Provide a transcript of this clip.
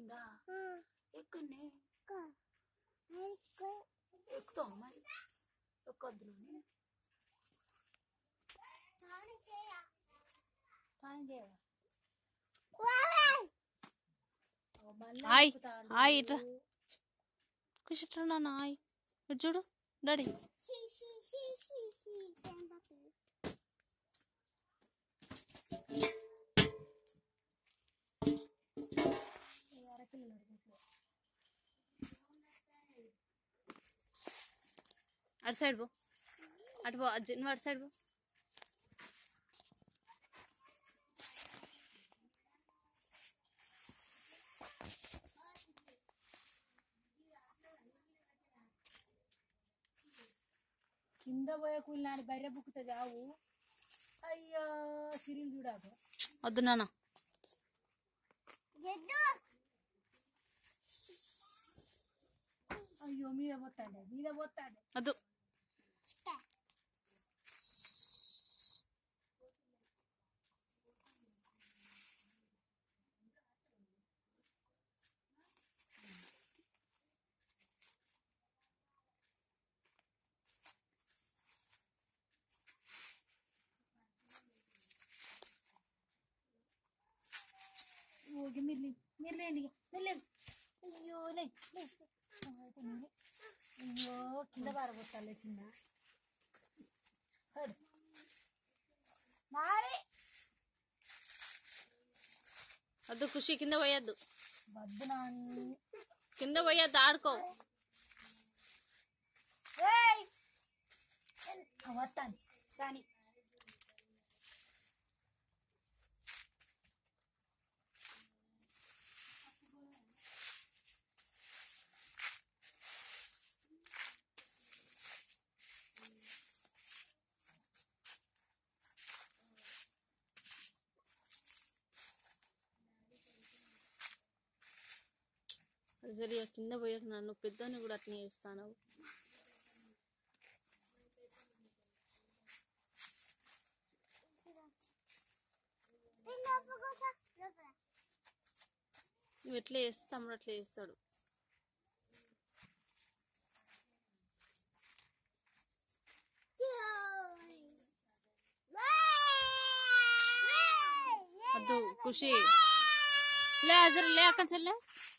కింద ఎక్కడనే ఎక్కుతావు మరి ఎక్కొద్దులోని స్నానం చేయవా? ఓ, మళ్ళా హాయ్ ఎక్కుతాడు. హాయ్ ఇట్రా కూర్చుంటా నాన్న హాయ్ ఇటు చూడు డాడీ ఈ అరకిలో నడుపుతుంది. అటు సైడ్ పో అటు పో అజ్జి, నువ్వు అటు సైడ్ పో కింద పోయే కూలి నాని బర్రె బుక్కుతుంది ఆవు అయ్యో సిరిలు చూడాకు వద్దు నాన్న అయ్యో మీద పోతాడే మీద పోతాడే వద్దు ఓకే మీరు లే- మీరు లేండి ఇక. మీరు లేండి. అయ్యో లే లే. అయితే నువ్వు. అయ్యో కింద పారబోతాలే చిన్న హడు. మారి వద్దు ఖుషి కింద పోయొద్దు వద్దు నాని కింద పోయొద్దు ఆడుకో ఏయ్ వస్తాను కానీ అది సరిగా కింద పోయకు నన్ను పెద్దని కూడా అట్నే చేస్తాను నువ్వు ఎట్లా చేస్తే తమ్ముడు అట్లా చేస్తాడు వద్దు ఖుషి లే అసలు లే అక్కడ చెల్లె